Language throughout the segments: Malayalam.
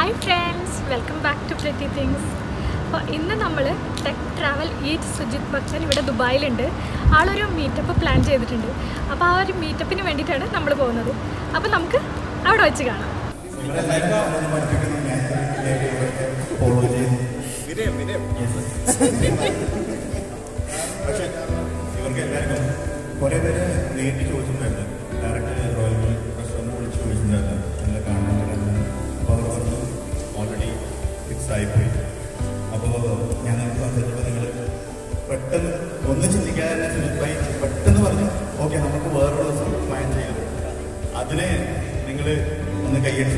Hi friends welcome back to pretty things അപ്പോൾ ഇന്ന് നമ്മൾ tech travel eat Sujith Bachan ഇവിടെ ദുബായിലുണ്ട് ആളൊരു മീറ്റപ്പ് പ്ലാൻ ചെയ്തിട്ടുണ്ട് അപ്പോൾ ആ ഒരു മീറ്റപ്പിന് വേണ്ടിയിട്ടാണ് നമ്മൾ പോകുന്നത് അപ്പോൾ നമുക്ക് അവിടെ വെച്ച് കാണാം ഫോളോ ചെയ്ത് വിനയം വിനയം പക്ഷെ ഇവർക്ക് എല്ലാവർക്കും കുറേ പേര് നേരിട്ട് ചോദിച്ചിട്ടുണ്ടായിരുന്നു ഡയറക്റ്റ് റോയൽ റെസ്റ്റോറൻറ്റ് വിളിച്ച് ചോദിച്ചിട്ടുണ്ടായിരുന്നു നല്ല കാണാൻ അപ്പോൾ അവർ പറഞ്ഞു ഓൾറെഡി ഫിക്സ് ആയിപ്പോയി അപ്പോൾ ഞാൻ നമുക്ക് സംസാരിച്ചപ്പോൾ നിങ്ങൾ പെട്ടെന്ന് ഒന്നും ചിന്തിക്കാതെ സുജിത്ഭായി പെട്ടെന്ന് പറഞ്ഞു ഓക്കെ നമുക്ക് വേറൊരു ദിവസം പ്ലാൻ ചെയ്യാം അതിന് നിങ്ങൾ ഒന്ന് കൈയടിച്ച്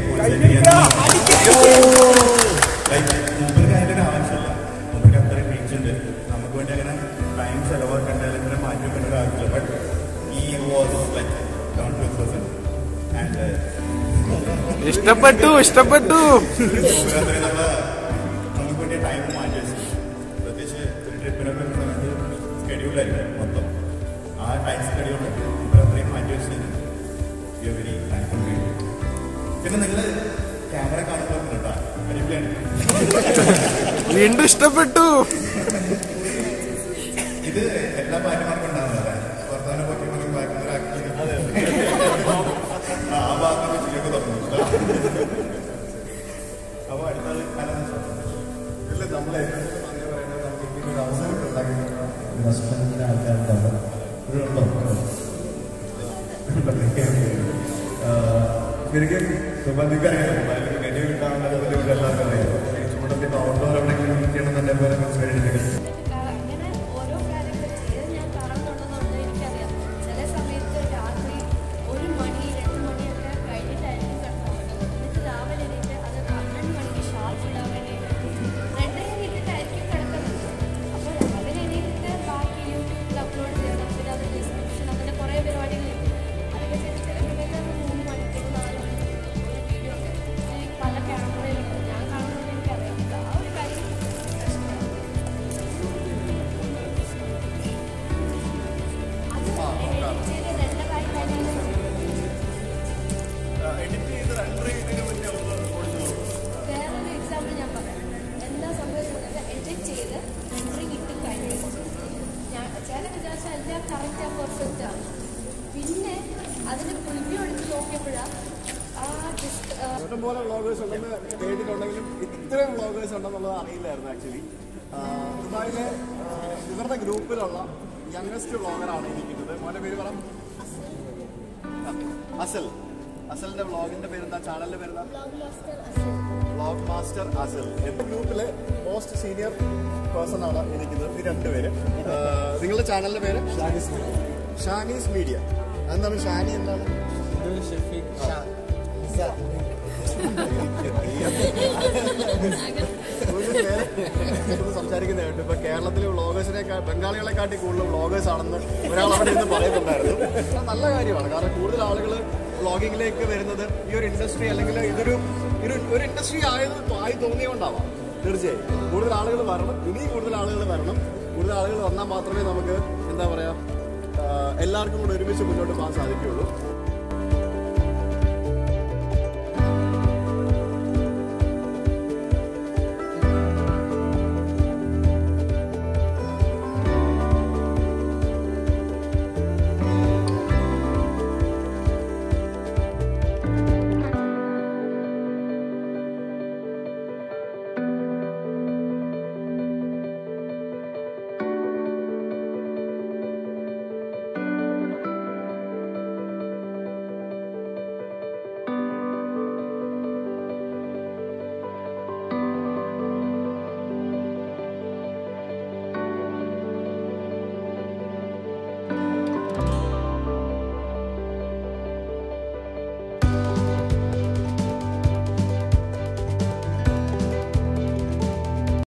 മൂപ്പർക്ക് അതിൻ്റെ ഒരു ആവശ്യമില്ല മൂപ്പർക്ക് അത്രയും റീച്ച് ഉണ്ട് നമുക്ക് വേണ്ടി അങ്ങനെ ടൈം ചെലവാക്കേണ്ട അല്ലെങ്കിൽ അങ്ങനെ മാറ്റി വെക്കേണ്ട ഒരു ആവശ്യമില്ല but he was like down to person and ഇഷ്ടപ്പെട്ടു ഇഷ്ടപ്പെട്ടു അത്രയും നമ്മൾ നമുക്ക് വേണ്ടി ടൈം മാറ്റി വെച്ചു പ്രത്യേകിച്ച് ഒരു ട്രിപ്പിനൊക്കെ വരുന്ന സമയത്ത് സ്കെഡ്യൂളായിരിക്കും മൊത്തം ആ ടൈം സ്കെഡ്യൂൾ ഇപ്പോൾ അത്രയും മാറ്റി വെച്ചതിന് യു വെരി താങ്ക്ഫുൾ പിന്നെ നിങ്ങൾ ക്യാമറ കാണുമ്പോൾ കേട്ടോ അടിപൊളിയാണ് വീണ്ടും ഇഷ്ടപ്പെട്ടു ഇത് എല്ലാ ഭാര്യമാർക്കും ഉണ്ടാവുന്നതല്ലേ ഭർത്താവിനെ പറ്റി നമുക്ക് ബാക്കി ആ ഭാഗത്ത് വെച്ചിട്ടൊക്കെ തുടങ്ങും അപ്പൊ അടുത്ത ആള് ആരാണ്? ഇല്ല നമ്മളെ അങ്ങനെ പറയുന്നത് നമുക്ക് ഇങ്ങനെ ഒരു അവസരം ഉണ്ടാക്കി റെസ്റ്റോറൻറ്റിലെ ആൾക്കാരുണ്ടാവും ഇവരുണ്ടോ ശരിക്കും സുബന്ധിക്കറിയാം അല്ലെങ്കിൽ മെനു കിട്ടാനുള്ള ബുദ്ധിമുട്ട് എല്ലാവർക്കും അറിയാം ചൂടത്തിൽ ഔട്ട്ഡോർ എവിടെയെങ്കിലും മീറ്റ് ചെയ്യണമെന്നുണ്ടെങ്കിൽ പോലെ കൺസിഡർ അങ്ങനെ ഓരോ കാര്യങ്ങൾ ചെയ്ത് ഞാൻ കാണുന്നുണ്ടെന്നുള്ളത് എനിക്കറിയാം ചില സമയത്ത് രാത്രി ഒരു മണി രണ്ട് മണിയൊക്കെ കഴിഞ്ഞിട്ടായിരിക്കും കിടക്കുന്നത് എന്നിട്ട് രാവിലെ എണീറ്റ് അത് പന്ത്രണ്ട് മണിക്ക് ഷാർപ്പ് ഇടാൻ വേണ്ടിയിട്ട് രണ്ടര കഴിഞ്ഞിട്ടായിരിക്കും കിടക്കുന്നത് അപ്പോൾ രാവിലെ എണീറ്റിട്ട് ബാക്കി യൂട്യൂബിൽ അപ്ലോഡ് ചെയ്യണം പിന്നെ അത് ഡിസ്ക്രിപ്ഷൻ അങ്ങനെ കുറേ പരിപാടികളുണ്ട് അതൊക്കെ ചെയ്ത് ചില സമയത്ത് അത് മൂന്ന് മണിക്കൂർ നാല് മണിക്കൂർ ഒരു വീഡിയോ ഒക്കെ ഈ പല ക്യാമറയിലുണ്ട് ഞാൻ കാണുന്നത് എനിക്കറിയാം ആ ഒരു കാര്യം പ്രശ്നമാണ് എഡിറ്റ് ചെയ്ത് റണ്ടർ ചെയ്തതിനെ പറ്റി അവർക്ക് കൊടുത്തു വേറൊരു എക്സാമ്പിൾ ഞാൻ പറയാം എന്താ സംഭവിച്ചത് എഡിറ്റ് ചെയ്ത് റെൻഡറിങ് ഇട്ട് കഴിഞ്ഞു ഞാൻ ചില വിചാരിച്ചാൽ എല്ലാം കറക്റ്റ് പെർഫെക്റ്റ് ആണ് പിന്നെ അതിന് പ്രിവ്യൂ എടുത്ത് നോക്കിയപ്പോഴാണ് ആ ഡിസ്ക് ഇഷ്ടംപോലെ വ്ളോഗേഴ്സ് ഉണ്ടെന്ന് കേട്ടിട്ടുണ്ടെങ്കിലും ഇത്രയും വ്ളോഗേഴ്സ് ഉണ്ടെന്നുള്ളത് അറിയില്ലായിരുന്നു ആക്ച്വലി ദുബായിലെ ആ, ഇവരുടെ ഗ്രൂപ്പിലുള്ള യങ്ങസ്റ്റ് വ്ളോഗറാണ് ഇരിക്കുന്നത് മോന്റെ പേര് പറ അസൽ അസലിന്റെ വ്ളോഗിന്റെ പേരെന്താ ചാനലിന്റെ പേരെന്താ വ്ളോഗ് മാസ്റ്റർ അസൽ എന്റെ ഗ്രൂപ്പിലെ മോസ്റ്റ് സീനിയർ പേഴ്സൺ ആണ് ഇരിക്കുന്നത് ഈ രണ്ടുപേര് ആ, നിങ്ങളുടെ ചാനലിന്റെ പേര് ഷാനീസ് മീഡിയ എന്താണ് ഷാനി എന്താണ് ഒരു പേര് ഒന്ന് സംസാരിക്കുന്ന കേട്ടു ഇപ്പൊ കേരളത്തിലെ വ്ളോഗേഴ്സിനെ ബംഗാളികളെ കാട്ടി കൂടുതൽ വ്ളോഗേഴ്സ് ആണെന്ന് ഒരാൾ അവിടെ നിന്ന് പറയുന്നുണ്ടായിരുന്നു അത് നല്ല കാര്യമാണ് കാരണം കൂടുതൽ ആളുകൾ വ്ളോഗിങ്ങിലേക്ക് വരുന്നത് ഈ ഒരു ഇൻഡസ്ട്രി അല്ലെങ്കിൽ ഇതൊരു ഒരു ഒരു ഇൻഡസ്ട്രി ആയത് ആയി തോന്നിയോണ്ടാവാം തീർച്ചയായും കൂടുതൽ ആളുകൾ വരണം ഇനിയും കൂടുതൽ ആളുകൾ വരണം കൂടുതൽ ആളുകൾ വന്നാൽ മാത്രമേ നമുക്ക് എന്താ പറയാ ആഹ് എല്ലാവർക്കും കൂടെ ഒരുമിച്ച് മുന്നോട്ട് പോകാൻ സാധിക്കുകയുള്ളൂ